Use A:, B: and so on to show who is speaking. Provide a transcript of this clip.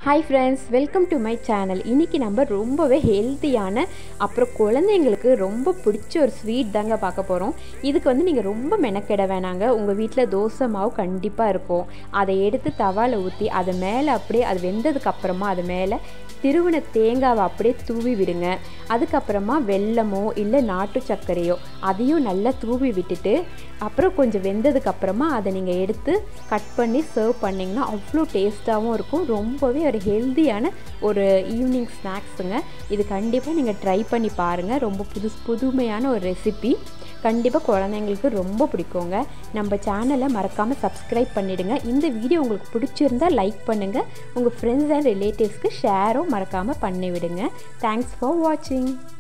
A: hi friends welcome to my channel இன்றைக்கி நம்ம ரொம்பவே ஹெல்த்தியான அப்புறம் குழந்தைங்களுக்கு ரொம்ப பிடிச்ச ஒரு ஸ்வீட் தாங்க பார்க்க போகிறோம் இதுக்கு வந்து நீங்கள் ரொம்ப மெனக்கெட வேணாங்க உங்கள் வீட்டில் தோசை மாவு கண்டிப்பாக இருக்கும் அதை எடுத்து தவாவில் ஊற்றி அதை மேலே அப்படியே அது வெந்ததுக்கு அப்புறமா அது மேலே திருவன தேங்காவை அப்படியே தூவி விடுங்க அதுக்கப்புறமா வெல்லமோ இல்லை நாட்டு சர்க்கரையோ அதையும் நல்லா தூவி விட்டுட்டு அப்புறம் கொஞ்சம் வெந்ததுக்கு அப்புறமா அதை நீங்கள் எடுத்து கட் பண்ணி சர்வ் பண்ணிங்கன்னா அவ்வளோ டேஸ்ட்டாகவும் இருக்கும் ரொம்பவே ஒரு ஹெல்த்தியான ஒரு ஈவினிங் ஸ்நாக்ஸுங்க இது கண்டிப்பாக நீங்கள் ட்ரை பண்ணி பாருங்கள் ரொம்ப புது புதுமையான ஒரு ரெசிபி கண்டிப்பாக குழந்தைங்களுக்கு ரொம்ப பிடிக்குங்க நம்ம சேனலை மறக்காமல் சப்ஸ்கிரைப் பண்ணிவிடுங்க இந்த வீடியோ உங்களுக்கு பிடிச்சிருந்தா லைக் பண்ணுங்கள் உங்கள் ஃப்ரெண்ட்ஸ் அண்ட் ரிலேட்டிவ்ஸ்க்கு ஷேரும் மறக்காமல் பண்ணிவிடுங்க தேங்க்ஸ் ஃபார் வாட்சிங்